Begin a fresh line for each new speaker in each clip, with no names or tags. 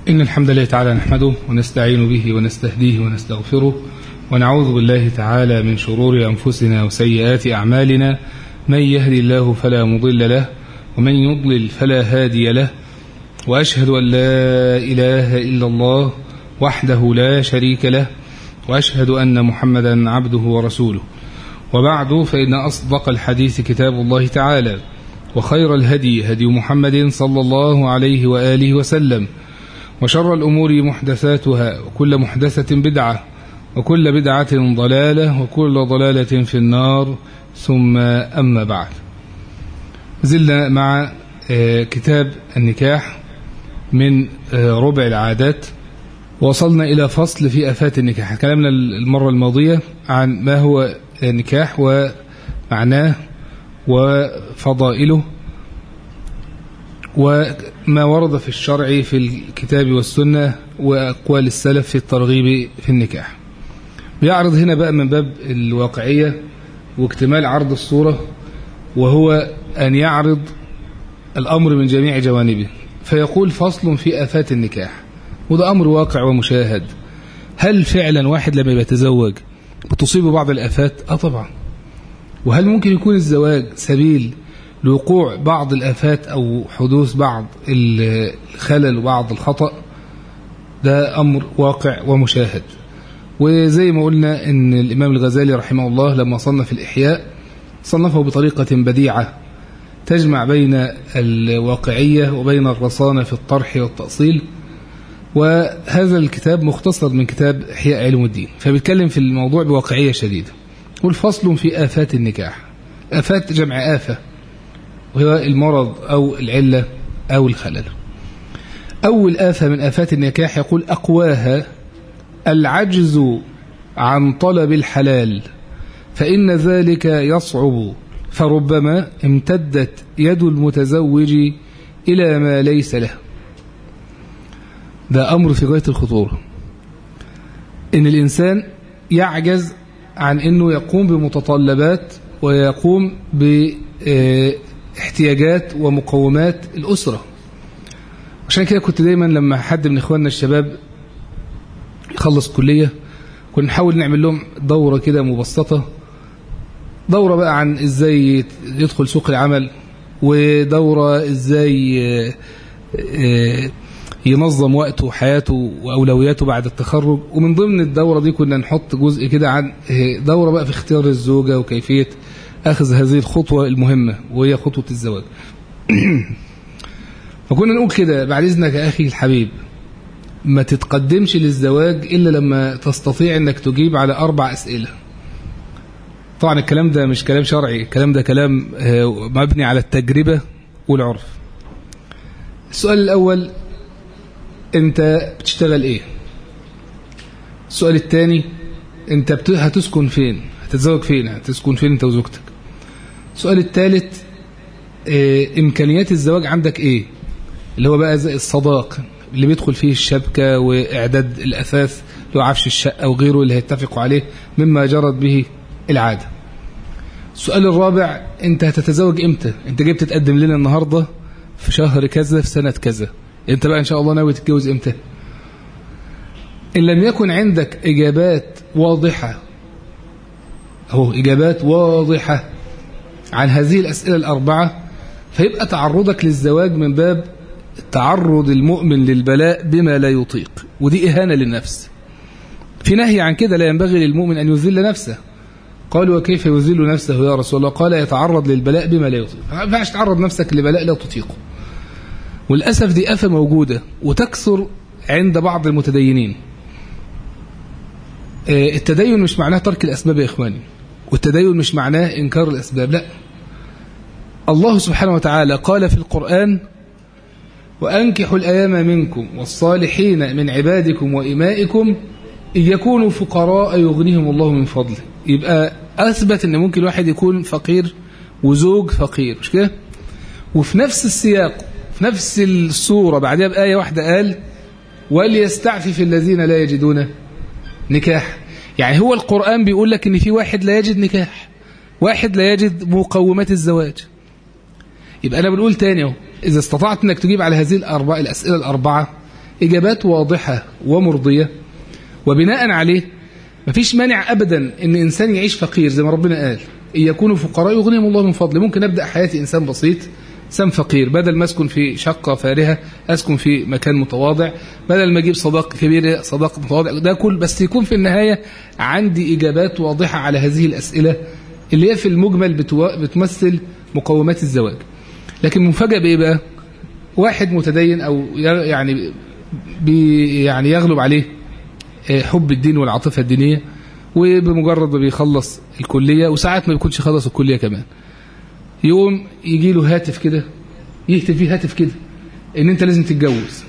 إن الحمد لله تعالى نحمده ونستعين به ونستهديه ونستغفره ونعوذ بالله تعالى من شرور أنفسنا وسيئات أعمالنا من يهدي الله فلا مضل له ومن يضلل فلا هادي له وأشهد أن لا إله إلا الله وحده لا شريك له وأشهد أن محمدا عبده ورسوله وبعد فإن أصدق الحديث كتاب الله تعالى وخير الهدي هدي محمد صلى الله عليه وآله وسلم وشر الأمور محدثاتها وكل محدثة بدعة وكل بدعة ضلالة وكل ضلالة في النار ثم أما بعد زلنا مع كتاب النكاح من ربع العادات وصلنا إلى فصل في أفات النكاح كلامنا المرة الماضية عن ما هو النكاح ومعناه وفضائله وما ورد في الشرع في الكتاب والسنة وأقوال السلف في الترغيب في النكاح بيعرض هنا بقى من باب الواقعية واكتمال عرض الصورة وهو أن يعرض الأمر من جميع جوانبه فيقول فصل في آفات النكاح وده أمر واقع ومشاهد هل فعلا واحد لما يتزوج بتصيبه بعض الآفات؟ آه طبعا وهل ممكن يكون الزواج سبيل لوقوع بعض الآفات أو حدوث بعض الخلل وبعض الخطأ ده أمر واقع ومشاهد وزي ما قلنا أن الإمام الغزالي رحمه الله لما صنف الإحياء صنفه بطريقة بديعة تجمع بين الواقعية وبين الرصانة في الطرح والتأصيل وهذا الكتاب مختصر من كتاب إحياء علم الدين فبيتكلم في الموضوع بواقعية شديدة والفصل في آفات النكاح آفات جمع آفة وهو المرض أو العلة أو الخلل أول آفة من آفات النكاح يقول أقواها العجز عن طلب الحلال فإن ذلك يصعب فربما امتدت يد المتزوج إلى ما ليس له ده أمر في غاية الخطورة إن الإنسان يعجز عن أنه يقوم بمتطلبات ويقوم باحتياجات ومقومات الأسرة عشان كده كنت دايما لما حد من إخواننا الشباب يخلص كلية كنا نحاول نعمل لهم دورة كده مبسطة دورة بقى عن إزاي يدخل سوق العمل ودورة إزاي ينظم وقته وحياته وأولوياته بعد التخرج ومن ضمن الدورة دي كنا نحط جزء كده عن دورة بقى في اختيار الزوجة وكيفية أخذ هذه الخطوة المهمة وهي خطوة الزواج فكنا نقول كده بعد إذنك يا أخي الحبيب ما تتقدمش للزواج إلا لما تستطيع أنك تجيب على أربع أسئلة طبعا الكلام ده مش كلام شرعي الكلام ده كلام مبني على التجربة والعرف السؤال الأول أنت بتشتغل إيه السؤال الثاني أنت هتسكن فين هتتزوج فين هتسكن فين أنت وزوجتك السؤال الثالث إمكانيات الزواج عندك إيه اللي هو بقى زي الصداق اللي بيدخل فيه الشبكة وإعداد الأثاث لو عفش الشقة وغيره اللي هيتفقوا عليه مما جرت به العادة السؤال الرابع أنت هتتزوج إمتى أنت جاي بتتقدم لنا النهاردة في شهر كذا في سنة كذا أنت بقى إن شاء الله ناوي تتجوز إمتى إن لم يكن عندك إجابات واضحة أهو إجابات واضحة عن هذه الأسئلة الأربعة فيبقى تعرضك للزواج من باب تعرض المؤمن للبلاء بما لا يطيق ودي إهانة للنفس في نهي عن كده لا ينبغي للمؤمن أن يذل نفسه قالوا وكيف يذل نفسه يا رسول الله قال يتعرض للبلاء بما لا يطيق ما ينفعش تعرض نفسك لبلاء لا تطيقه وللأسف دي آفة موجودة وتكثر عند بعض المتدينين التدين مش معناه ترك الأسباب يا إخواني والتدين مش معناه إنكار الأسباب لا الله سبحانه وتعالى قال في القرآن وأنكحوا الأيام منكم والصالحين من عبادكم وإمائكم إن يكونوا فقراء يغنيهم الله من فضله يبقى أثبت أن ممكن واحد يكون فقير وزوج فقير مش كده وفي نفس السياق في نفس الصورة بعدها بآية واحدة قال وليستعفف الذين لا يجدون نكاح يعني هو القرآن بيقول لك ان في واحد لا يجد نكاح واحد لا يجد مقومات الزواج يبقى أنا بنقول تاني اهو إذا استطعت أنك تجيب على هذه الأربعة الأسئلة الأربعة إجابات واضحة ومرضية وبناء عليه مفيش مانع أبدا أن إنسان يعيش فقير زي ما ربنا قال إن يكونوا فقراء يغنيهم الله من فضله ممكن أبدأ حياتي إنسان بسيط إنسان فقير بدل ما أسكن في شقة فارهة أسكن في مكان متواضع بدل ما أجيب صداق كبير صداق متواضع ده كل بس يكون في النهاية عندي إجابات واضحة على هذه الأسئلة اللي هي في المجمل بتمثل مقومات الزواج لكن مفاجأة بإيه بقى واحد متدين أو يعني بي يعني يغلب عليه حب الدين والعاطفة الدينية وبمجرد ما بيخلص الكلية وساعات ما بيكونش خلص الكلية كمان يقوم يجي له هاتف كده يكتب فيه هاتف كده ان انت لازم تتجوز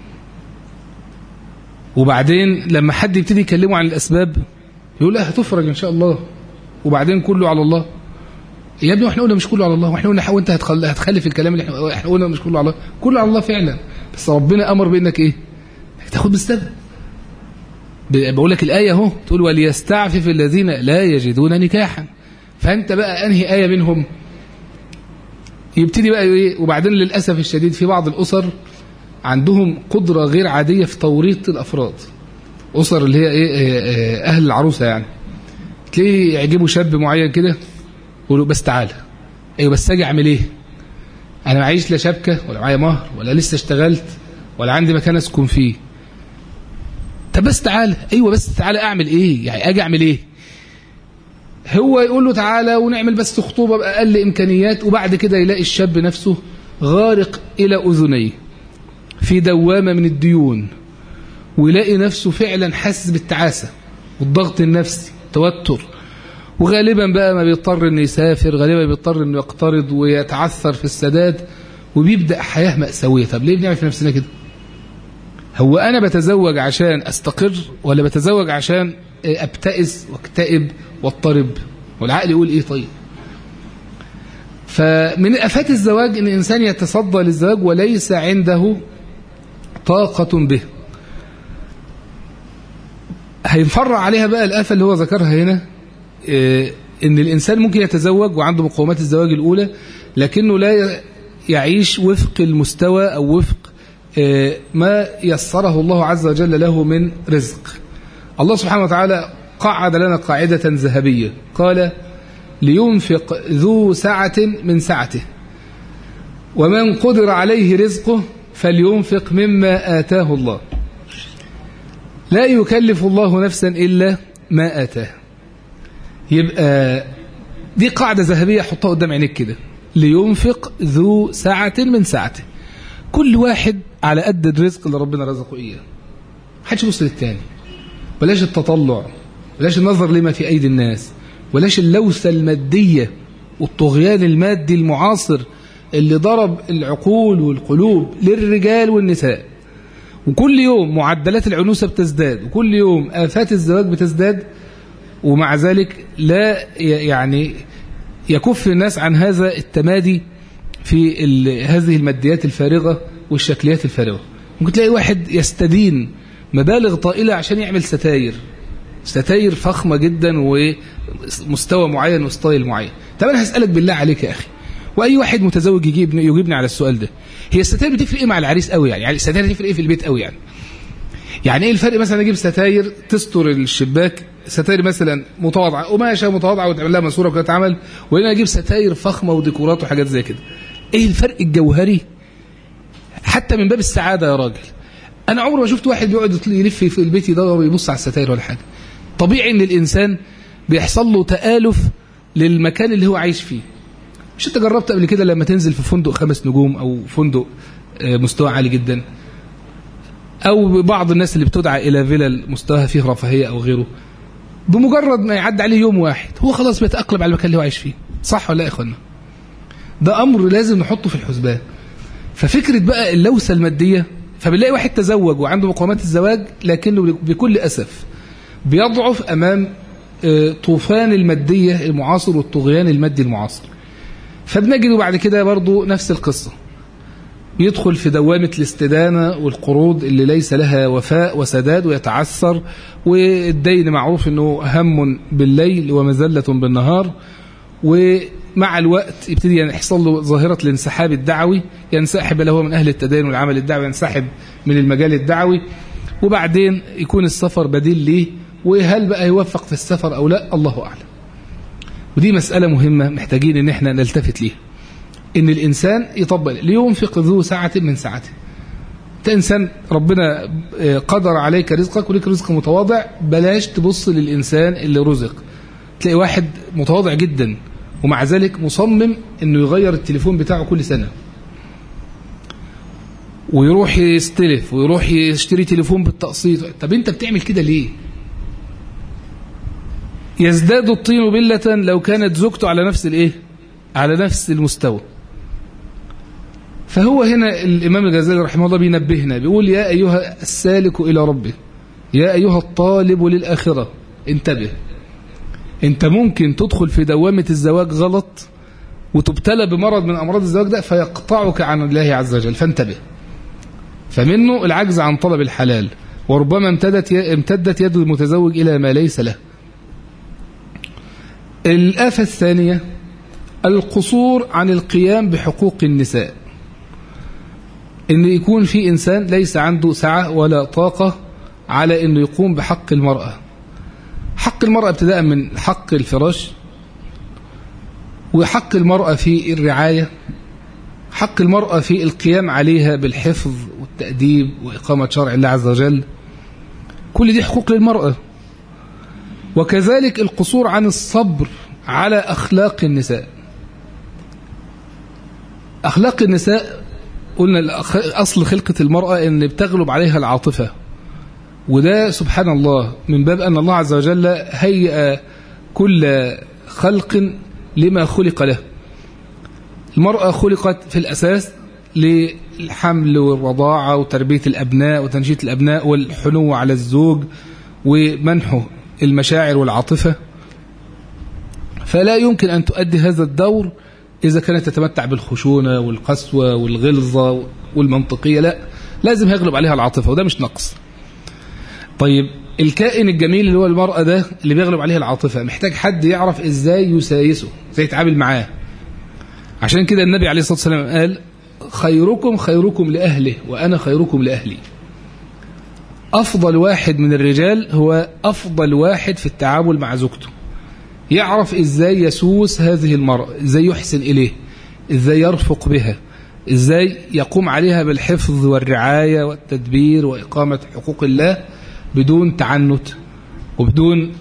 وبعدين لما حد يبتدي يكلمه عن الاسباب يقول لا هتفرج ان شاء الله وبعدين كله على الله يا ابني واحنا قلنا مش كله على الله واحنا قلنا وانت هتخلف الكلام اللي احنا احنا قلنا مش كله على الله كله على الله فعلا بس ربنا امر بانك ايه تاخد بالسبب بقول لك الايه اهو تقول وليستعفف الذين لا يجدون نكاحا فانت بقى انهي ايه منهم يبتدي بقى ايه وبعدين للاسف الشديد في بعض الاسر عندهم قدره غير عاديه في توريط الافراد اسر اللي هي ايه اهل العروسه يعني تلاقيه يعجبه شاب معين كده يقولوا بس تعالى ايوه بس اجي اعمل ايه انا معيش لا شبكه ولا معايا مهر ولا لسه اشتغلت ولا عندي مكان اسكن فيه طب بس تعالى ايوه بس تعالى اعمل ايه يعني اجي اعمل ايه هو يقول له تعالى ونعمل بس خطوبه باقل امكانيات وبعد كده يلاقي الشاب نفسه غارق الى اذنيه في دوامه من الديون ويلاقي نفسه فعلا حاسس بالتعاسه والضغط النفسي توتر وغالبا بقى ما بيضطر انه يسافر غالبا بيضطر انه يقترض ويتعثر في السداد وبيبدا حياه ماساويه طب ليه بنعمل في نفسنا كده هو انا بتزوج عشان استقر ولا بتزوج عشان ابتئس واكتئب واضطرب والعقل يقول ايه طيب فمن افات الزواج ان الانسان يتصدى للزواج وليس عنده طاقه به هينفرع عليها بقى الآفة اللي هو ذكرها هنا إيه إن الإنسان ممكن يتزوج وعنده مقومات الزواج الأولى لكنه لا يعيش وفق المستوى أو وفق إيه ما يسره الله عز وجل له من رزق الله سبحانه وتعالى قعد لنا قاعدة ذهبية قال لينفق ذو سعة من سعته ومن قدر عليه رزقه فلينفق مما آتاه الله لا يكلف الله نفسا إلا ما آتاه يبقى دي قاعدة ذهبية حطها قدام عينيك كده لينفق ذو سعة من سعته كل واحد على قد الرزق اللي ربنا رزقه إياه محدش يبص للتاني بلاش التطلع بلاش النظر لما في أيدي الناس بلاش اللوثة المادية والطغيان المادي المعاصر اللي ضرب العقول والقلوب للرجال والنساء وكل يوم معدلات العنوسة بتزداد وكل يوم آفات الزواج بتزداد ومع ذلك لا يعني يكف الناس عن هذا التمادي في هذه الماديات الفارغة والشكليات الفارغة ممكن تلاقي واحد يستدين مبالغ طائلة عشان يعمل ستاير ستاير فخمة جدا ومستوى معين وستايل معين طب أنا هسألك بالله عليك يا أخي وأي واحد متزوج يجيبني يجيبني على السؤال ده هي الستاير بتفرق ايه مع العريس قوي يعني يعني الستاير تفرق ايه في البيت قوي يعني يعني ايه الفرق مثلا اجيب ستاير تستر الشباك ستاير مثلا متواضعه قماشه متواضعه وتعمل لها ماسوره وكده اتعمل وهنا اجيب ستاير فخمه وديكورات وحاجات زي كده ايه الفرق الجوهري حتى من باب السعاده يا راجل انا عمري ما شفت واحد بيقعد يلف في البيت يدور ويبص على الستاير ولا حاجه طبيعي ان الانسان بيحصل له تآلف للمكان اللي هو عايش فيه مش انت جربت قبل كده لما تنزل في فندق خمس نجوم او فندق مستوى عالي جدا او بعض الناس اللي بتدعى الى فيلا مستواها فيه رفاهيه او غيره بمجرد ما يعدي عليه يوم واحد هو خلاص بيتاقلم على المكان اللي هو عايش فيه صح ولا لا يا اخوانا ده امر لازم نحطه في الحسبان ففكره بقى اللوثه الماديه فبنلاقي واحد تزوج وعنده مقومات الزواج لكنه بكل اسف بيضعف امام طوفان الماديه المعاصر والطغيان المادي المعاصر فبنجد بعد كده برضو نفس القصة يدخل في دوامة الاستدانة والقروض اللي ليس لها وفاء وسداد ويتعثر والدين معروف أنه هم بالليل ومزلة بالنهار ومع الوقت يبتدي يحصل له ظاهرة الانسحاب الدعوي ينسحب له من أهل التدين والعمل الدعوي ينسحب من المجال الدعوي وبعدين يكون السفر بديل ليه وهل بقى يوفق في السفر أو لا الله أعلم ودي مسألة مهمة محتاجين ان احنا نلتفت ليها ان الانسان يطبق لينفق ذو ساعة من ساعته انت انسان ربنا قدر عليك رزقك وليك رزق متواضع بلاش تبص للانسان اللي رزق تلاقي واحد متواضع جدا ومع ذلك مصمم انه يغير التليفون بتاعه كل سنة ويروح يستلف ويروح يشتري تليفون بالتقسيط طب انت بتعمل كده ليه يزداد الطين بلة لو كانت زوجته على نفس الايه على نفس المستوى فهو هنا الإمام الغزالي رحمه الله بينبهنا بيقول يا أيها السالك إلى ربه يا أيها الطالب للآخرة انتبه انت ممكن تدخل في دوامة الزواج غلط وتبتلى بمرض من أمراض الزواج ده فيقطعك عن الله عز وجل فانتبه فمنه العجز عن طلب الحلال وربما امتدت امتدت يد المتزوج إلى ما ليس له الآفة الثانية القصور عن القيام بحقوق النساء ان يكون في انسان ليس عنده سعة ولا طاقة على انه يقوم بحق المرأة حق المرأة ابتداء من حق الفراش وحق المرأة في الرعاية حق المرأة في القيام عليها بالحفظ والتأديب وإقامة شرع الله عز وجل كل دي حقوق للمرأة وكذلك القصور عن الصبر على أخلاق النساء أخلاق النساء قلنا أصل خلقة المرأة أن بتغلب عليها العاطفة وده سبحان الله من باب أن الله عز وجل هيئ كل خلق لما خلق له المرأة خلقت في الأساس للحمل والرضاعة وتربية الأبناء وتنشيط الأبناء والحنو على الزوج ومنحه المشاعر والعاطفة فلا يمكن أن تؤدي هذا الدور إذا كانت تتمتع بالخشونة والقسوة والغلظة والمنطقية لا لازم يغلب عليها العاطفة وده مش نقص طيب الكائن الجميل اللي هو المرأة ده اللي بيغلب عليها العاطفة محتاج حد يعرف إزاي يسايسه إزاي يتعامل معاه عشان كده النبي عليه الصلاة والسلام قال خيركم خيركم لأهله وأنا خيركم لأهلي أفضل واحد من الرجال هو أفضل واحد في التعامل مع زوجته يعرف إزاي يسوس هذه المرأة إزاي يحسن إليه إزاي يرفق بها إزاي يقوم عليها بالحفظ والرعاية والتدبير وإقامة حقوق الله بدون تعنت وبدون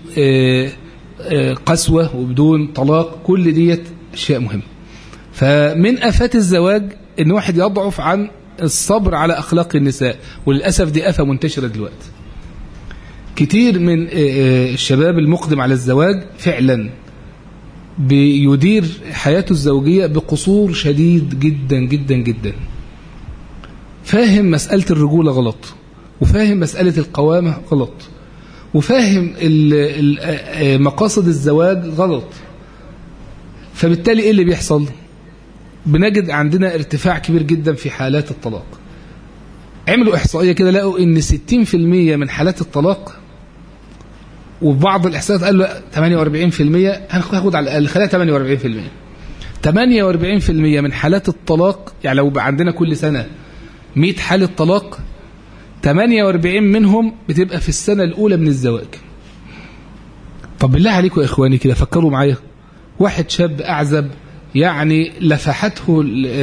قسوة وبدون طلاق كل ديت أشياء مهمة فمن أفات الزواج إن واحد يضعف عن الصبر على أخلاق النساء وللأسف دي أفة منتشرة دلوقتي كتير من الشباب المقدم على الزواج فعلا بيدير حياته الزوجية بقصور شديد جدا جدا جدا فاهم مسألة الرجولة غلط وفاهم مسألة القوامة غلط وفاهم مقاصد الزواج غلط فبالتالي ايه اللي بيحصل بنجد عندنا ارتفاع كبير جدا في حالات الطلاق عملوا إحصائية كده لقوا إن 60% من حالات الطلاق وبعض الإحصائيات قالوا 48% هناخد على الأقل خليها 48% 48% من حالات الطلاق يعني لو عندنا كل سنة 100 حالة طلاق 48 منهم بتبقى في السنة الأولى من الزواج طب بالله عليكم يا إخواني كده فكروا معايا واحد شاب أعزب يعني لفحته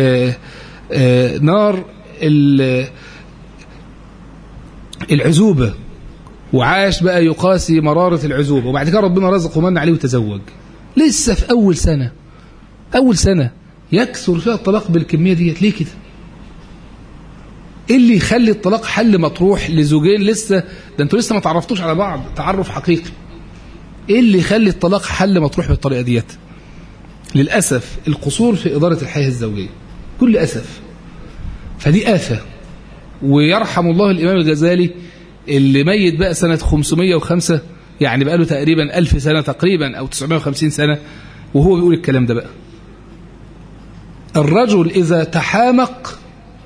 نار العزوبة وعاش بقى يقاسي مرارة العزوبة وبعد كده ربنا رزقه ومن عليه وتزوج لسه في أول سنة أول سنة يكثر فيها الطلاق بالكمية ديت ليه كده ايه اللي يخلي الطلاق حل مطروح لزوجين لسه ده انتوا لسه ما تعرفتوش على بعض تعرف حقيقي ايه اللي يخلي الطلاق حل مطروح بالطريقه ديت للاسف القصور في اداره الحياه الزوجيه كل اسف فدي آفة ويرحم الله الإمام الغزالي اللي ميت بقى سنة 505 يعني بقى له تقريبا 1000 سنة تقريبا أو 950 سنة وهو بيقول الكلام ده بقى الرجل إذا تحامق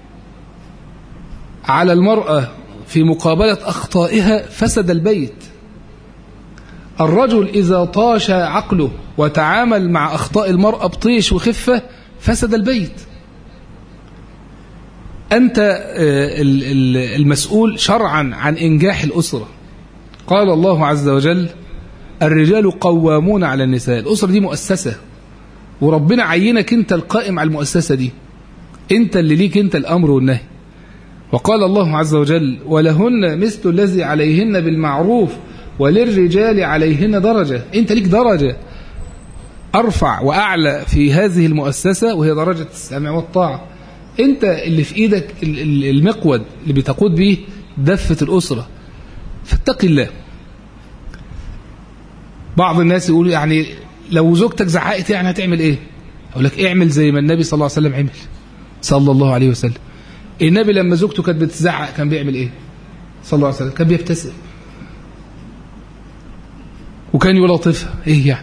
على المرأة في مقابلة أخطائها فسد البيت الرجل إذا طاش عقله وتعامل مع أخطاء المرأة بطيش وخفة فسد البيت أنت المسؤول شرعا عن إنجاح الأسرة قال الله عز وجل الرجال قوامون على النساء الأسرة دي مؤسسة وربنا عينك أنت القائم على المؤسسة دي أنت اللي ليك أنت الأمر والنهي وقال الله عز وجل ولهن مثل الذي عليهن بالمعروف وللرجال عليهن درجة أنت ليك درجة أرفع وأعلى في هذه المؤسسة وهي درجة السمع والطاعة أنت اللي في إيدك المقود اللي بتقود به دفة الأسرة فاتق الله بعض الناس يقول يعني لو زوجتك زعقت يعني هتعمل ايه اقول لك اعمل زي ما النبي صلى الله عليه وسلم عمل صلى الله عليه وسلم النبي لما زوجته كانت بتزعق كان بيعمل ايه صلى الله عليه وسلم كان بيبتسم وكان يلاطفها ايه يعني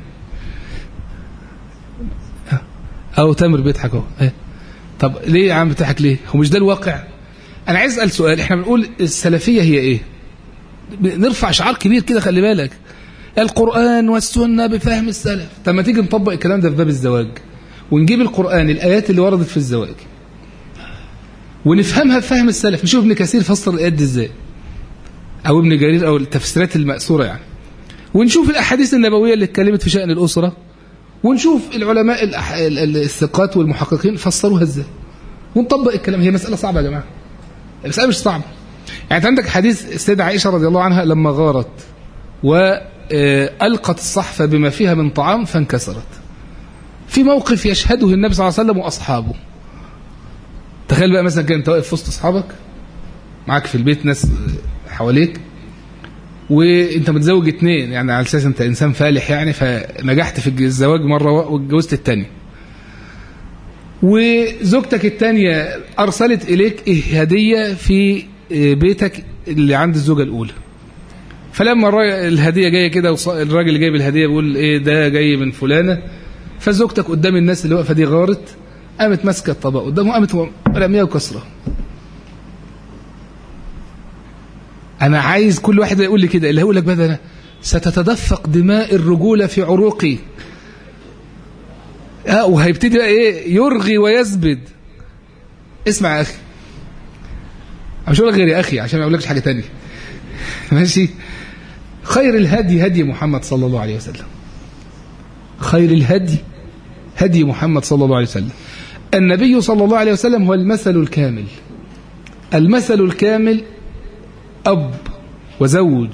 او تامر بيضحك اهو إيه؟ طب ليه يا عم بتضحك ليه هو مش ده الواقع انا عايز اسال سؤال احنا بنقول السلفيه هي ايه نرفع شعار كبير كده خلي بالك القرآن والسنة بفهم السلف طب ما تيجي نطبق الكلام ده في باب الزواج ونجيب القرآن الآيات اللي وردت في الزواج ونفهمها بفهم السلف نشوف ابن كثير فسر الآيات دي ازاي أو ابن جرير أو التفسيرات المأثورة يعني ونشوف الأحاديث النبوية اللي اتكلمت في شأن الأسرة ونشوف العلماء الثقات والمحققين فسروها ازاي ونطبق الكلام هي مسألة صعبة يا جماعة المسألة مش صعبة يعني انت عندك حديث السيدة عائشة رضي الله عنها لما غارت وألقت الصحفة بما فيها من طعام فانكسرت في موقف يشهده النبي صلى الله عليه وسلم وأصحابه تخيل بقى مثلا كان انت واقف في وسط أصحابك معاك في البيت ناس حواليك وانت متزوج اتنين يعني على اساس انت انسان فالح يعني فنجحت في الزواج مره واتجوزت التانية وزوجتك التانية ارسلت اليك هديه في بيتك اللي عند الزوجه الاولى فلما الهديه جايه كده الراجل اللي جايب الهديه بيقول ايه ده جاي من فلانه فزوجتك قدام الناس اللي واقفه دي غارت قامت ماسكه الطبق قدامه قامت رميه وكسره انا عايز كل واحد يقول لي كده اللي هيقول لك بقى انا ستتدفق دماء الرجوله في عروقي اه وهيبتدي بقى ايه يرغي ويزبد اسمع يا اخي مش هقول غير يا اخي عشان ما اقولكش حاجه تانية ماشي خير الهدي هدي محمد صلى الله عليه وسلم خير الهدي هدي محمد صلى الله عليه وسلم النبي صلى الله عليه وسلم هو المثل الكامل المثل الكامل أب وزوج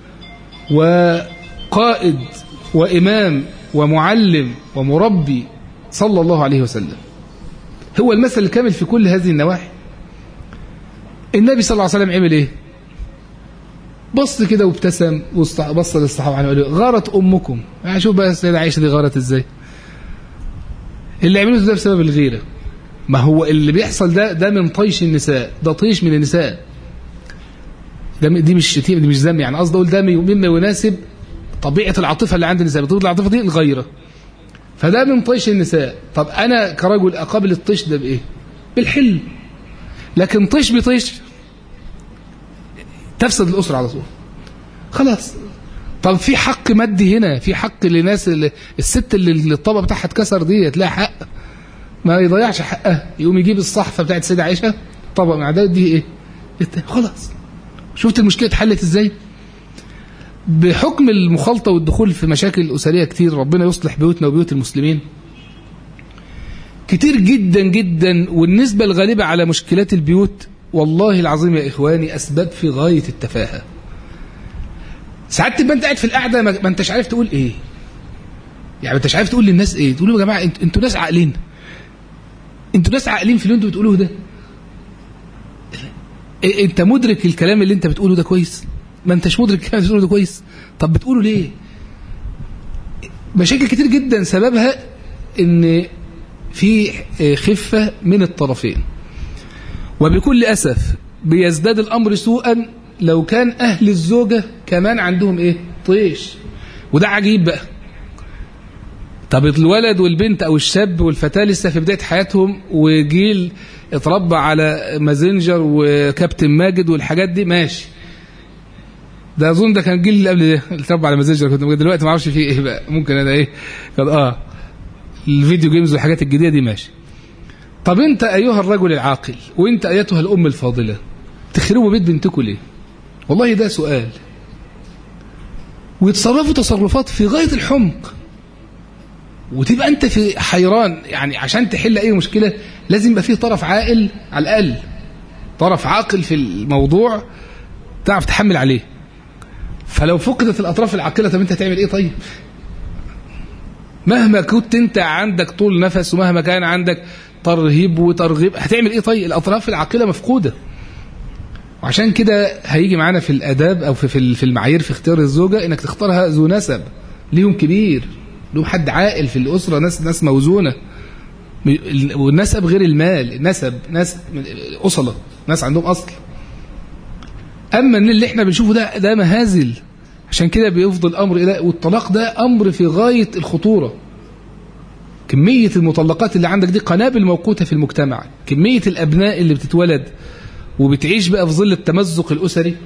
وقائد وإمام ومعلم ومربي صلى الله عليه وسلم هو المثل الكامل في كل هذه النواحي النبي صلى الله عليه وسلم عمل ايه بص كده وابتسم بص للصحابه عنه غارت امكم يعني شوف بقى السيده عائشه دي غارت ازاي اللي عملته ده بسبب الغيره ما هو اللي بيحصل ده ده من طيش النساء ده طيش من النساء ده دي مش شتيمه دي مش ذم يعني قصدي اقول ده مما يناسب طبيعه العاطفه اللي عند النساء طبيعه العاطفه دي الغيره فده من طيش النساء طب انا كرجل اقابل الطيش ده بايه بالحلم لكن طيش بطيش تفسد الاسره على طول خلاص طب في حق مادي هنا في حق لناس اللي الست اللي الطبق بتاعها اتكسر دي تلاقي حق ما يضيعش حقها يقوم يجيب الصحفه بتاعت السيده عائشه طبق مع ده دي ايه خلاص شفت المشكله اتحلت ازاي بحكم المخالطه والدخول في مشاكل اسريه كتير ربنا يصلح بيوتنا وبيوت المسلمين كتير جدا جدا والنسبه الغالبه على مشكلات البيوت والله العظيم يا اخواني اسباب في غايه التفاهه ساعات تبقى انت قاعد في القعده ما انتش عارف تقول ايه يعني ما انتش عارف تقول للناس ايه تقول لهم يا جماعه انتوا انتوا ناس عاقلين انتوا ناس عاقلين في اللي انتوا بتقولوه ده انت مدرك الكلام اللي انت بتقوله ده كويس ما انتش مدرك الكلام اللي بتقوله ده كويس طب بتقوله ليه مشاكل كتير جدا سببها ان في خفة من الطرفين وبكل أسف بيزداد الأمر سوءا لو كان أهل الزوجة كمان عندهم إيه طيش وده عجيب بقى طب الولد والبنت أو الشاب والفتاة لسه في بداية حياتهم وجيل اتربى على مازنجر وكابتن ماجد والحاجات دي ماشي ده اظن ده كان الجيل اللي قبل ده اللي اتربى على مازنجر كنت دلوقتي ما اعرفش فيه ايه بقى ممكن انا ايه كان اه الفيديو جيمز والحاجات الجديده دي ماشي طب انت ايها الرجل العاقل وانت ايتها الام الفاضله تخربوا بيت بنتكم ليه والله ده سؤال ويتصرفوا تصرفات في غايه الحمق وتبقى انت في حيران يعني عشان تحل اي مشكله لازم يبقى فيه طرف عاقل على الاقل طرف عاقل في الموضوع تعرف تحمل عليه فلو فقدت الاطراف العاقله طب انت هتعمل ايه طيب مهما كنت انت عندك طول نفس ومهما كان عندك ترهيب وترغيب هتعمل ايه طيب الاطراف العاقله مفقوده وعشان كده هيجي معانا في الاداب او في في المعايير في اختيار الزوجه انك تختارها ذو نسب ليهم كبير لهم حد عاقل في الاسره ناس ناس موزونه والنسب غير المال النسب ناس اصله ناس عندهم اصل اما ان اللي احنا بنشوفه ده ده مهازل عشان كده بيفضل الامر الى والطلاق ده امر في غايه الخطوره كميه المطلقات اللي عندك دي قنابل موقوته في المجتمع كميه الابناء اللي بتتولد وبتعيش بقى في ظل التمزق الاسري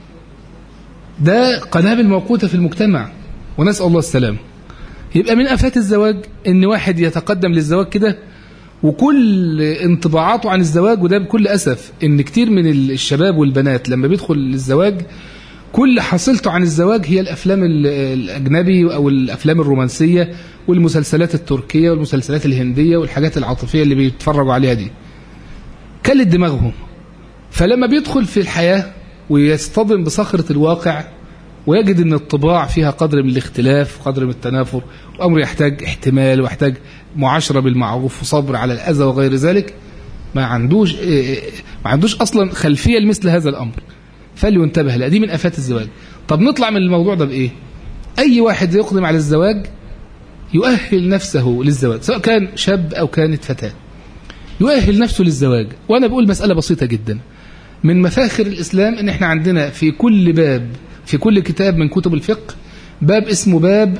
ده قنابل موقوته في المجتمع ونسال الله السلامه يبقى من افات الزواج ان واحد يتقدم للزواج كده وكل انطباعاته عن الزواج وده بكل اسف ان كتير من الشباب والبنات لما بيدخل للزواج كل حصيلته عن الزواج هي الافلام الاجنبي او الافلام الرومانسيه والمسلسلات التركيه والمسلسلات الهنديه والحاجات العاطفيه اللي بيتفرجوا عليها دي كلت دماغهم فلما بيدخل في الحياه ويصطدم بصخره الواقع ويجد ان الطباع فيها قدر من الاختلاف وقدر من التنافر وامر يحتاج احتمال ويحتاج معاشره بالمعروف وصبر على الاذى وغير ذلك ما عندوش ما عندوش اصلا خلفيه لمثل هذا الامر فلينتبه لا دي من افات الزواج طب نطلع من الموضوع ده بايه اي واحد يقدم على الزواج يؤهل نفسه للزواج سواء كان شاب او كانت فتاه يؤهل نفسه للزواج وانا بقول مساله بسيطه جدا من مفاخر الاسلام ان احنا عندنا في كل باب في كل كتاب من كتب الفقه باب اسمه باب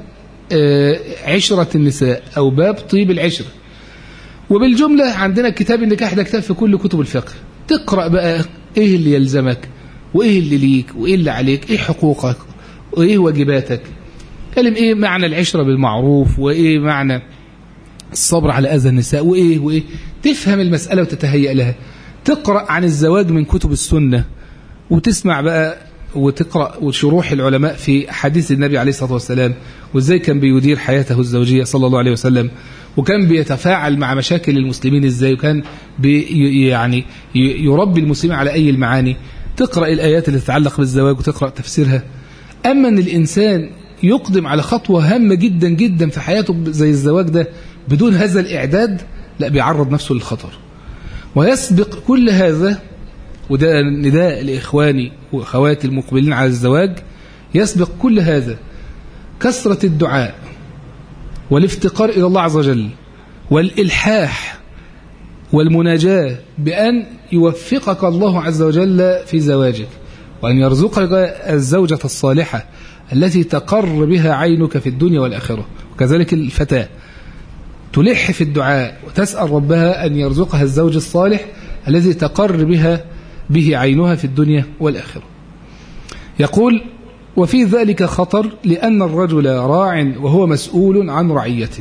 عشرة النساء أو باب طيب العشرة وبالجملة عندنا كتاب النكاح ده كتاب في كل كتب الفقه تقرأ بقى إيه اللي يلزمك وإيه اللي ليك وإيه اللي عليك إيه حقوقك وإيه واجباتك كلم إيه معنى العشرة بالمعروف وإيه معنى الصبر على أذى النساء وإيه وإيه تفهم المسألة وتتهيأ لها تقرأ عن الزواج من كتب السنة وتسمع بقى وتقرأ وشروح العلماء في حديث النبي عليه الصلاة والسلام وإزاي كان بيدير حياته الزوجية صلى الله عليه وسلم وكان بيتفاعل مع مشاكل المسلمين إزاي وكان بي يعني يربي المسلمين على أي المعاني تقرأ الآيات اللي تتعلق بالزواج وتقرأ تفسيرها أما أن الإنسان يقدم على خطوة هامة جدا جدا في حياته زي الزواج ده بدون هذا الإعداد لا بيعرض نفسه للخطر ويسبق كل هذا وده نداء لإخواني وأخواتي المقبلين على الزواج يسبق كل هذا كثرة الدعاء والافتقار إلى الله عز وجل والإلحاح والمناجاة بأن يوفقك الله عز وجل في زواجك وأن يرزقك الزوجة الصالحة التي تقر بها عينك في الدنيا والآخرة وكذلك الفتاة تلح في الدعاء وتسأل ربها أن يرزقها الزوج الصالح الذي تقر بها به عينها في الدنيا والآخرة يقول وفي ذلك خطر لأن الرجل راع وهو مسؤول عن رعيته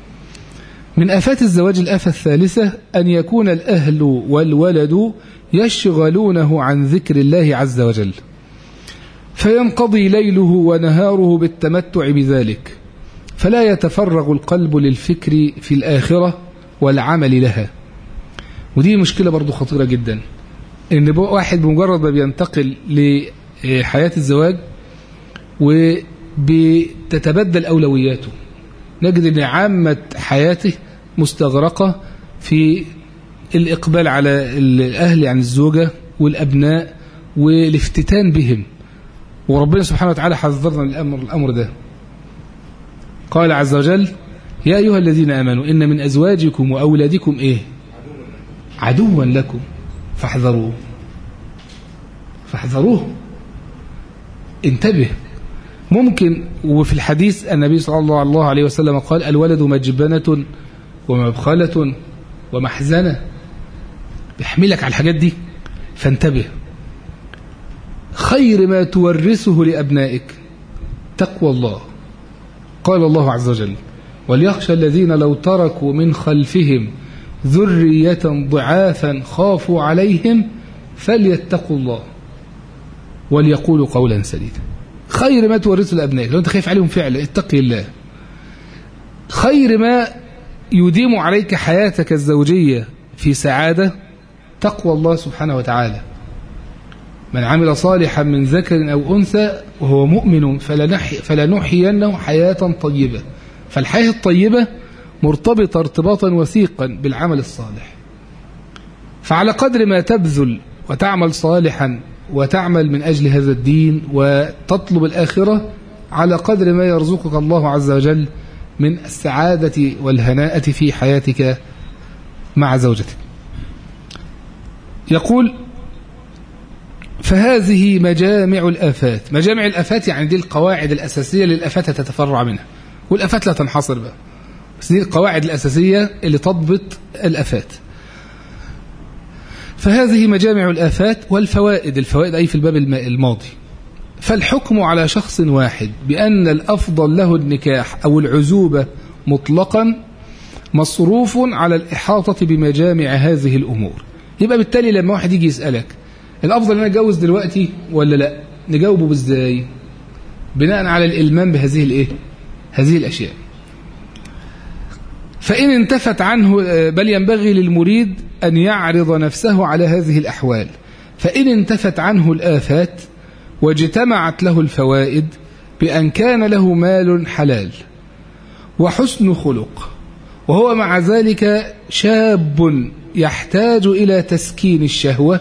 من آفات الزواج الآفة الثالثة أن يكون الأهل والولد يشغلونه عن ذكر الله عز وجل فينقضي ليله ونهاره بالتمتع بذلك فلا يتفرغ القلب للفكر في الآخرة والعمل لها ودي مشكلة برضو خطيرة جدا ان واحد بمجرد ما بينتقل لحياة الزواج وبتتبدل أولوياته نجد ان عامة حياته مستغرقة في الإقبال على الأهل عن الزوجة والأبناء والافتتان بهم وربنا سبحانه وتعالى حذرنا من الأمر, الأمر ده قال عز وجل يا أيها الذين آمنوا إن من أزواجكم وأولادكم إيه عدوا لكم فاحذروه فاحذروه انتبه ممكن وفي الحديث النبي صلى الله عليه وسلم قال الولد مجبنة ومبخلة ومحزنة بيحملك على الحاجات دي فانتبه خير ما تورثه لأبنائك تقوى الله قال الله عز وجل وليخشى الذين لو تركوا من خلفهم ذرية ضعافا خافوا عليهم فليتقوا الله وليقولوا قولا سديدا خير ما تورثه لأبنائك لو أنت خايف عليهم فعلا اتقي الله خير ما يديم عليك حياتك الزوجية في سعادة تقوى الله سبحانه وتعالى من عمل صالحا من ذكر أو أنثى وهو مؤمن فلنحيينه حياة طيبة فالحياة الطيبة مرتبطة ارتباطا وثيقا بالعمل الصالح فعلى قدر ما تبذل وتعمل صالحا وتعمل من أجل هذا الدين وتطلب الآخرة على قدر ما يرزقك الله عز وجل من السعادة والهناءة في حياتك مع زوجتك يقول فهذه مجامع الآفات مجامع الآفات يعني دي القواعد الأساسية للآفات تتفرع منها والآفات لا تنحصر بقى بس دي القواعد الأساسية اللي تضبط الآفات فهذه مجامع الآفات والفوائد الفوائد أي في الباب الماضي فالحكم على شخص واحد بأن الأفضل له النكاح أو العزوبة مطلقا مصروف على الإحاطة بمجامع هذه الأمور يبقى بالتالي لما واحد يجي يسألك الأفضل أن أتجوز دلوقتي ولا لا نجاوبه بإزاي بناء على الإلمام بهذه الإيه هذه الأشياء فإن انتفت عنه بل ينبغي للمريد أن يعرض نفسه على هذه الأحوال فإن انتفت عنه الآفات واجتمعت له الفوائد بأن كان له مال حلال وحسن خلق وهو مع ذلك شاب يحتاج إلى تسكين الشهوة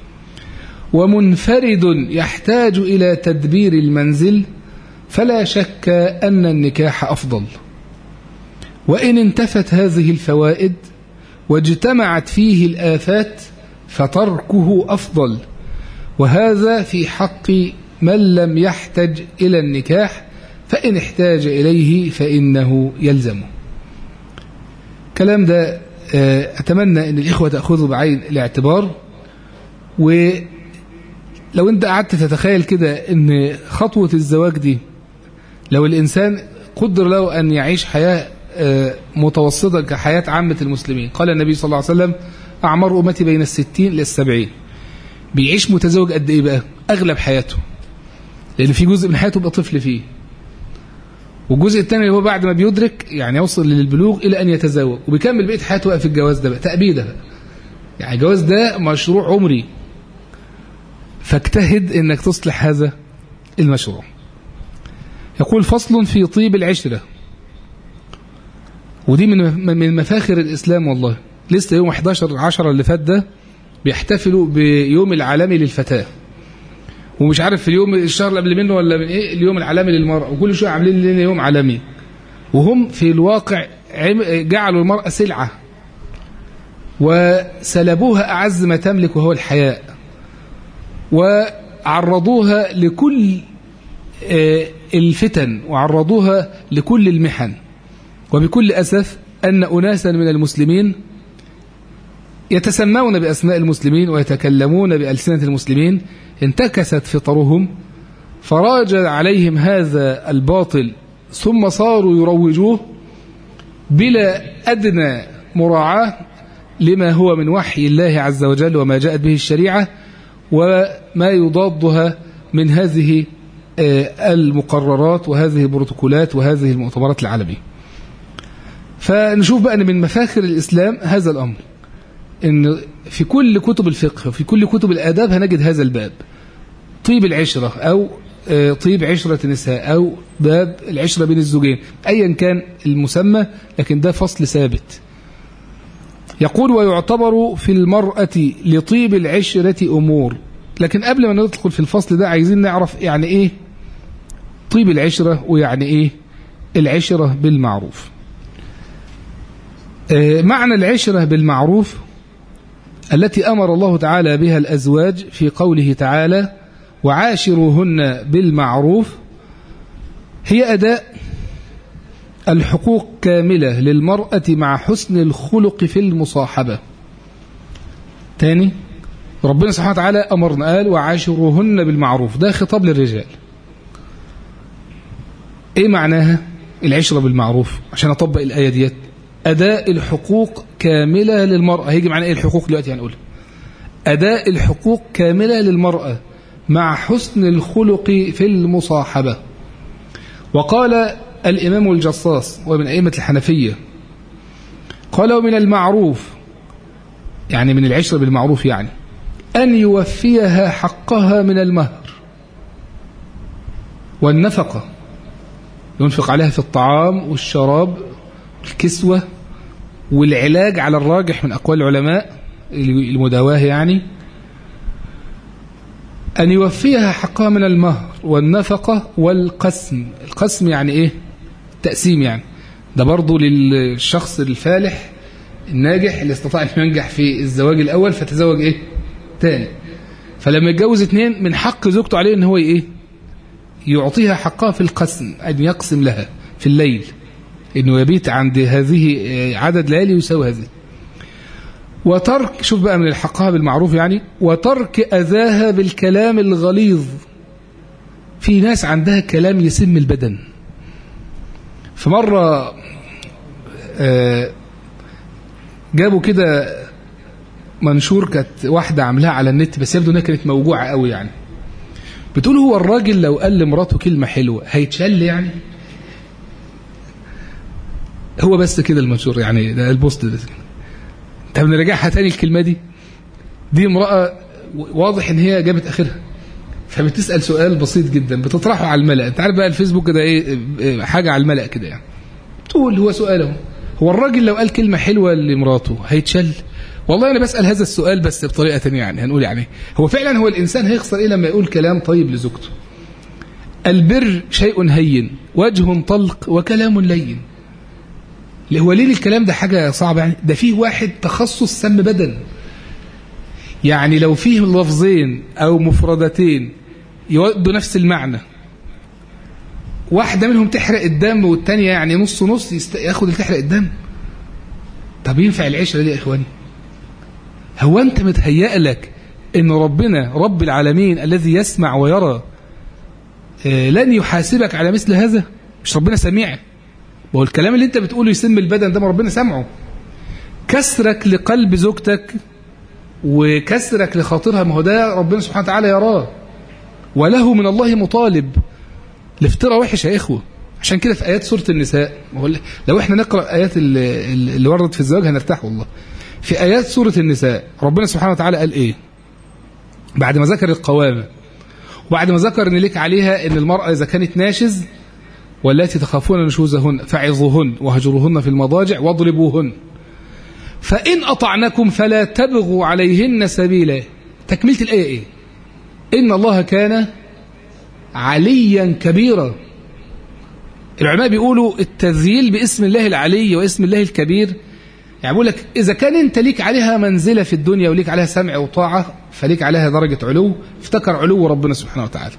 ومنفرد يحتاج إلى تدبير المنزل فلا شك أن النكاح أفضل وإن انتفت هذه الفوائد واجتمعت فيه الآفات فتركه أفضل وهذا في حق من لم يحتج إلى النكاح فإن احتاج إليه فإنه يلزمه كلام ده أتمنى أن الإخوة تأخذوا بعين الاعتبار ولو أنت قعدت تتخيل كده أن خطوة الزواج دي لو الإنسان قدر له أن يعيش حياة متوسطة كحياة عامة المسلمين قال النبي صلى الله عليه وسلم أعمار أمتي بين الستين للسبعين بيعيش متزوج قد إيه بقى أغلب حياته لأن في جزء من حياته بقى طفل فيه والجزء الثاني اللي هو بعد ما بيدرك يعني يوصل للبلوغ إلى أن يتزوج وبيكمل بقية حياته بقى في الجواز ده بقى تأبيده بقى يعني الجواز ده مشروع عمري فاجتهد انك تصلح هذا المشروع يقول فصل في طيب العشرة ودي من من مفاخر الإسلام والله لسه يوم 11 10 اللي فات ده بيحتفلوا بيوم العالمي للفتاة ومش عارف في اليوم الشهر اللي قبل منه ولا من ايه اليوم العالمي للمرأة وكل شويه عاملين لنا يوم عالمي وهم في الواقع جعلوا المرأة سلعة وسلبوها أعز ما تملك وهو الحياء وعرضوها لكل الفتن وعرضوها لكل المحن وبكل أسف أن أناسا من المسلمين يتسمون بأسماء المسلمين ويتكلمون بألسنة المسلمين انتكست فطرهم فراج عليهم هذا الباطل ثم صاروا يروجوه بلا أدنى مراعاة لما هو من وحي الله عز وجل وما جاءت به الشريعة وما يضادها من هذه المقررات وهذه البروتوكولات وهذه المؤتمرات العالمية فنشوف بقى أن من مفاخر الإسلام هذا الأمر ان في كل كتب الفقه وفي كل كتب الآداب هنجد هذا الباب طيب العشرة أو طيب عشرة النساء أو باب العشرة بين الزوجين أيا كان المسمى لكن ده فصل ثابت يقول ويعتبر في المرأة لطيب العشرة أمور لكن قبل ما ندخل في الفصل ده عايزين نعرف يعني إيه طيب العشرة ويعني إيه العشرة بالمعروف معنى العشرة بالمعروف التي أمر الله تعالى بها الأزواج في قوله تعالى وعاشروهن بالمعروف هي أداء الحقوق كاملة للمرأة مع حسن الخلق في المصاحبة تاني ربنا سبحانه وتعالى أمرنا قال وعاشروهن بالمعروف ده خطاب للرجال ايه معناها العشرة بالمعروف عشان أطبق الآية ديت أداء الحقوق كاملة للمرأة هيجي معنا ايه الحقوق دلوقتي هنقول أداء الحقوق كاملة للمرأة مع حسن الخلق في المصاحبة وقال الإمام الجصاص ومن أئمة الحنفية قال ومن المعروف يعني من العشرة بالمعروف يعني أن يوفيها حقها من المهر والنفقة ينفق عليها في الطعام والشراب الكسوة والعلاج على الراجح من أقوال العلماء المداواه يعني أن يوفيها حقها من المهر والنفقة والقسم القسم يعني إيه تقسيم يعني ده برضو للشخص الفالح الناجح اللي استطاع أن ينجح في الزواج الأول فتزوج إيه تاني فلما يتجوز اثنين من حق زوجته عليه ان هو ايه يعطيها حقها في القسم ان يقسم لها في الليل انه يبيت عند هذه عدد ليالي يساوي هذه وترك شوف بقى من الحقها بالمعروف يعني وترك اذاها بالكلام الغليظ في ناس عندها كلام يسم البدن فمره جابوا كده منشور كانت واحدة عاملاها على النت بس يبدو انها كانت موجوعة قوي يعني بتقول هو الراجل لو قال لمراته كلمة حلوة هيتشل يعني هو بس كده المنشور يعني ده البوست ده طب نرجعها تاني الكلمة دي دي امرأة واضح ان هي جابت اخرها فبتسأل سؤال بسيط جدا بتطرحه على الملأ انت عارف بقى الفيسبوك ده ايه حاجة على الملأ كده يعني تقول هو سؤاله هو الراجل لو قال كلمة حلوة لمراته هيتشل والله أنا بسأل هذا السؤال بس بطريقة تانية يعني هنقول يعني هو فعلا هو الإنسان هيخسر إيه لما يقول كلام طيب لزوجته البر شيء هين وجه طلق وكلام لين هو ليه الكلام ده حاجة صعبة يعني ده فيه واحد تخصص سم بدن يعني لو فيه لفظين أو مفردتين يودوا نفس المعنى واحدة منهم تحرق الدم والتانية يعني نص نص يست... ياخد اللي تحرق الدم طب ينفع العشرة دي يا إخواني هو أنت متهيأ لك أن ربنا رب العالمين الذي يسمع ويرى لن يحاسبك على مثل هذا مش ربنا سميع وهو الكلام اللي انت بتقوله يسم البدن ده ما ربنا سمعه كسرك لقلب زوجتك وكسرك لخاطرها ما هو ده ربنا سبحانه وتعالى يراه وله من الله مطالب الافتراء وحش يا إخوة عشان كده في آيات سورة النساء لو احنا نقرأ آيات اللي وردت في الزواج هنرتاح والله في آيات سورة النساء ربنا سبحانه وتعالى قال إيه بعد ما ذكر القوامة وبعد ما ذكر ان لك عليها ان المرأة إذا كانت ناشز والتي تخافون نشوزهن فعظوهن وهجروهن في المضاجع واضربوهن فإن أطعنكم فلا تبغوا عليهن سبيلا تكملة الآية إيه إن الله كان عليا كبيرا العلماء بيقولوا التذييل باسم الله العلي واسم الله الكبير يعني بيقول لك إذا كان أنت ليك عليها منزلة في الدنيا وليك عليها سمع وطاعة فليك عليها درجة علو افتكر علو ربنا سبحانه وتعالى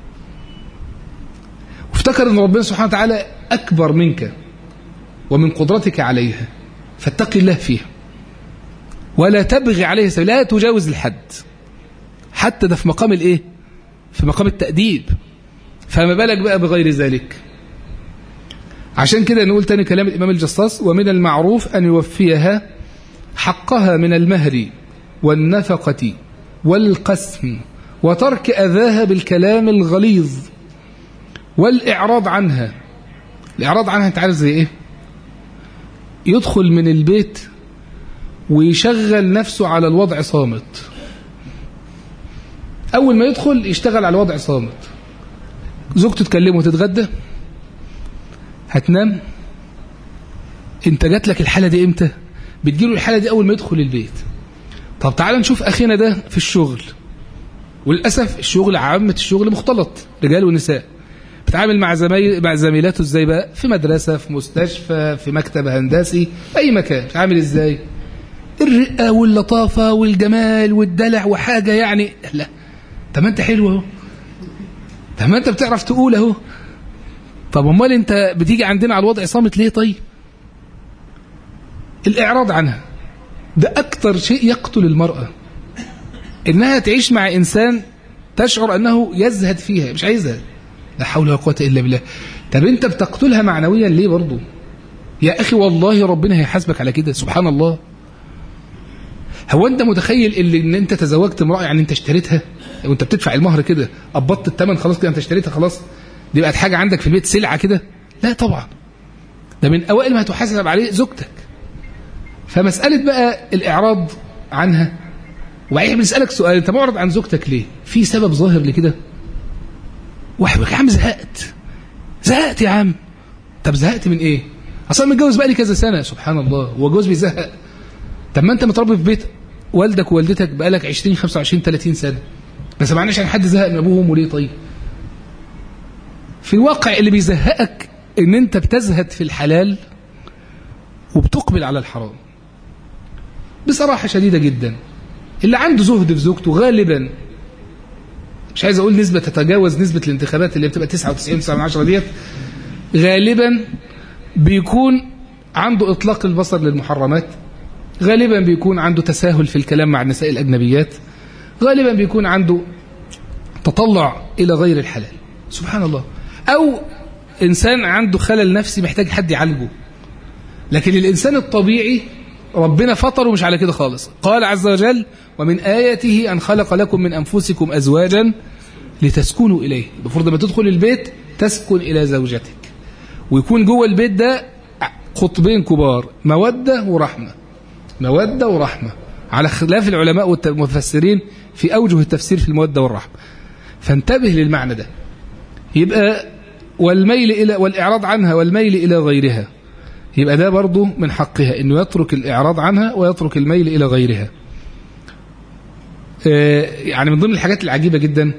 وافتكر أن ربنا سبحانه وتعالى أكبر منك ومن قدرتك عليها فاتق الله فيها ولا تبغي عليه سبيل لا تجاوز الحد حتى ده في مقام الايه في مقام التأديب فما بالك بقى بغير ذلك عشان كده نقول تاني كلام الإمام الجصاص ومن المعروف أن يوفيها حقها من المهر والنفقة والقسم وترك أذاها بالكلام الغليظ والإعراض عنها الإعراض عنها أنت عارف زي إيه يدخل من البيت ويشغل نفسه على الوضع صامت أول ما يدخل يشتغل على الوضع صامت زوجته تكلمه وتتغدى هتنام انت جات لك الحالة دي امتى بتجيله الحالة دي أول ما يدخل البيت طب تعال نشوف أخينا ده في الشغل وللأسف الشغل عامة الشغل مختلط رجال ونساء بتعامل مع زميل مع زميلاته ازاي بقى في مدرسة في مستشفى في مكتب هندسي أي مكان بتعامل ازاي الرقة واللطافة والجمال والدلع وحاجة يعني لا طب ما انت حلو اهو طب ما انت بتعرف تقول اهو طب امال انت بتيجي عندنا على الوضع صامت ليه طيب الإعراض عنها ده أكتر شيء يقتل المرأة إنها تعيش مع إنسان تشعر أنه يزهد فيها مش عايزها لا حول ولا قوة إلا بالله طب أنت بتقتلها معنويا ليه برضو يا أخي والله ربنا هيحاسبك على كده سبحان الله هو انت متخيل اللي ان انت تزوجت امراه يعني انت اشتريتها وانت بتدفع المهر كده قبضت الثمن خلاص كده انت اشتريتها خلاص دي بقت حاجه عندك في البيت سلعه كده لا طبعا ده من اوائل ما هتحاسب عليه زوجتك فمساله بقى الاعراض عنها وبعدين بنسالك سؤال انت معرض عن زوجتك ليه في سبب ظاهر لكده واحد يا عم زهقت زهقت يا عم طب زهقت من ايه اصلا متجوز بقى لي كذا سنه سبحان الله هو جوز بيزهق طب ما انت متربي في بيت والدك ووالدتك بقالك 20 25 30 سنه ما سمعناش عن حد زهق من ابوه وامه ليه طيب في الواقع اللي بيزهقك ان انت بتزهد في الحلال وبتقبل على الحرام بصراحه شديده جدا اللي عنده زهد في زوجته غالبا مش عايز اقول نسبه تتجاوز نسبه الانتخابات اللي بتبقى 99 9 من 10 ديت غالبا بيكون عنده اطلاق البصر للمحرمات غالبا بيكون عنده تساهل في الكلام مع النساء الاجنبيات غالبا بيكون عنده تطلع الى غير الحلال سبحان الله او انسان عنده خلل نفسي محتاج حد يعالجه لكن الانسان الطبيعي ربنا فطره مش على كده خالص قال عز وجل ومن آياته أن خلق لكم من أنفسكم أزواجا لتسكنوا إليه المفروض لما تدخل البيت تسكن إلى زوجتك ويكون جوه البيت ده قطبين كبار مودة ورحمة مودة ورحمة على خلاف العلماء والمفسرين في أوجه التفسير في المودة والرحمة فانتبه للمعنى ده يبقى والميل إلى والإعراض عنها والميل إلى غيرها يبقى ده برضه من حقها انه يترك الاعراض عنها ويترك الميل الى غيرها يعني من ضمن الحاجات العجيبة جدا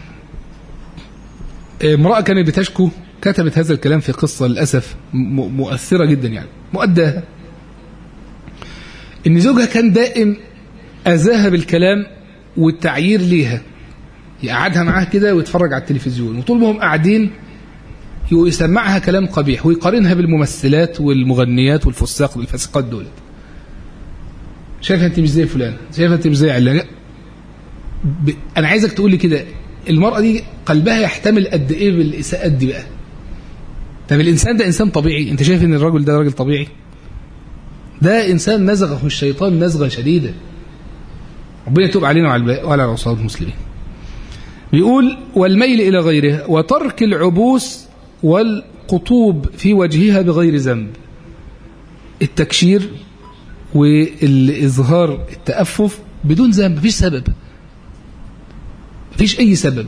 امرأة كانت بتشكو كتبت هذا الكلام في قصة للأسف مؤثرة جدا يعني مؤداها ان زوجها كان دائم أذاها بالكلام والتعيير ليها يقعدها معاه كده ويتفرج على التلفزيون وطول ما هم قاعدين يسمعها كلام قبيح ويقارنها بالممثلات والمغنيات والفساق والفاسقات دول شايفه انت مش زي فلان شايفه انت مش زي علان ب... انا عايزك تقول لي كده المرأة دي قلبها يحتمل قد ايه بالاساءات دي بقى طب الانسان ده انسان طبيعي انت شايف ان الرجل ده راجل طبيعي ده انسان نزغه الشيطان نزغه شديده ربنا يتوب علينا وعلى وعلى رسول المسلمين بيقول والميل الى غيرها وترك العبوس والقطوب في وجهها بغير ذنب التكشير والإظهار التأفف بدون ذنب مفيش سبب مفيش أي سبب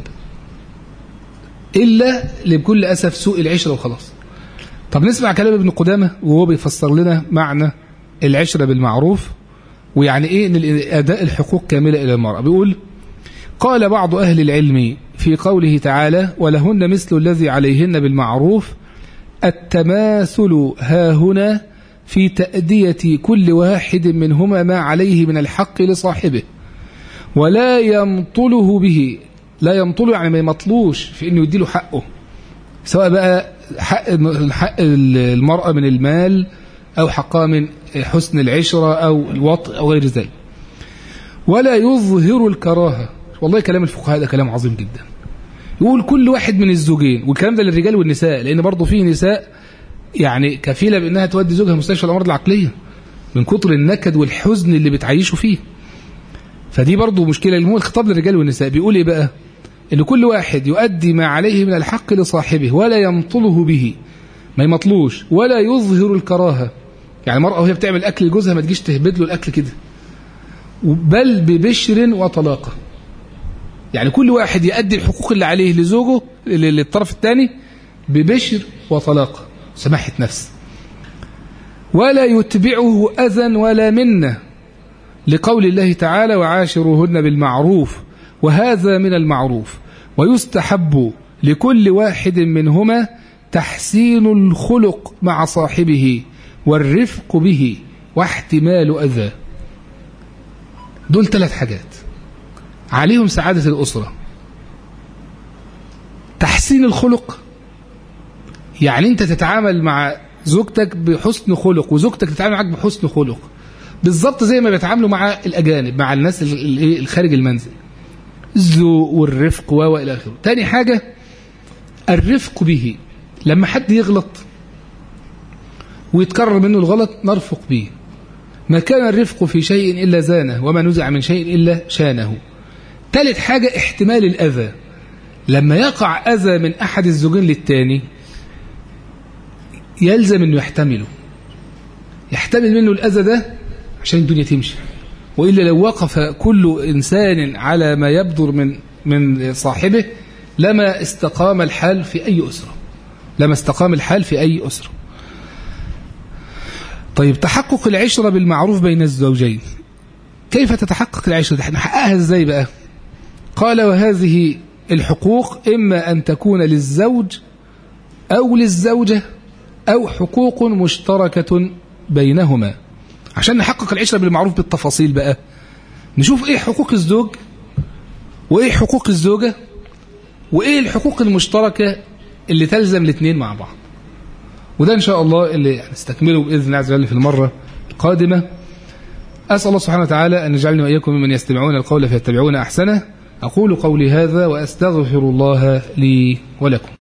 إلا لكل أسف سوء العشرة وخلاص طب نسمع كلام ابن قدامة وهو بيفسر لنا معنى العشرة بالمعروف ويعني إيه إن أداء الحقوق كاملة إلى المرأة بيقول قال بعض أهل العلم في قوله تعالى ولهن مثل الذي عليهن بالمعروف التماثل ها هنا في تأدية كل واحد منهما ما عليه من الحق لصاحبه ولا يمطله به لا يمطله يعني ما يمطلوش في انه يديله حقه سواء بقى حق حق المرأة من المال أو حقها من حسن العشرة أو الوطء أو غير ذلك ولا يظهر الكراهة والله كلام الفقهاء ده كلام عظيم جدا يقول كل واحد من الزوجين والكلام ده للرجال والنساء لأن برضه فيه نساء يعني كفيلة بأنها تودي زوجها مستشفى الأمراض العقلية من كتر النكد والحزن اللي بتعيشه فيه فدي برضه مشكلة المهم الخطاب للرجال والنساء بيقول إيه بقى إن كل واحد يؤدي ما عليه من الحق لصاحبه ولا يمطله به ما يمطلوش ولا يظهر الكراهة يعني المرأة وهي بتعمل أكل لجوزها ما تجيش تهبد له الأكل كده بل ببشر وطلاقة يعني كل واحد يؤدي الحقوق اللي عليه لزوجه للطرف الثاني ببشر وطلاقة سماحة نفس ولا يتبعه أذى ولا منة لقول الله تعالى وعاشروهن بالمعروف وهذا من المعروف ويستحب لكل واحد منهما تحسين الخلق مع صاحبه والرفق به واحتمال أذى دول ثلاث حاجات عليهم سعادة الأسرة تحسين الخلق يعني أنت تتعامل مع زوجتك بحسن خلق وزوجتك تتعامل معك بحسن خلق بالظبط زي ما بيتعاملوا مع الأجانب مع الناس الخارج المنزل الذوق والرفق و إلى آخره تاني حاجة الرفق به لما حد يغلط ويتكرر منه الغلط نرفق به ما كان الرفق في شيء إلا زانه وما نزع من شيء إلا شانه ثالث حاجة احتمال الأذى لما يقع أذى من أحد الزوجين للتاني يلزم أنه يحتمله يحتمل منه الأذى ده عشان الدنيا تمشي وإلا لو وقف كل إنسان على ما يبدر من من صاحبه لما استقام الحال في أي أسرة لما استقام الحال في أي أسرة طيب تحقق العشرة بالمعروف بين الزوجين كيف تتحقق العشرة دي نحققها ازاي بقى قال وهذه الحقوق إما أن تكون للزوج أو للزوجة أو حقوق مشتركة بينهما عشان نحقق العشرة بالمعروف بالتفاصيل بقى نشوف ايه حقوق الزوج وايه حقوق الزوجة وايه الحقوق المشتركة اللي تلزم الاثنين مع بعض وده ان شاء الله اللي نستكمله باذن الله عز وجل في المرة القادمة اسال الله سبحانه وتعالى ان يجعلني واياكم ممن يستمعون القول فيتبعون احسنه اقول قولي هذا واستغفر الله لي ولكم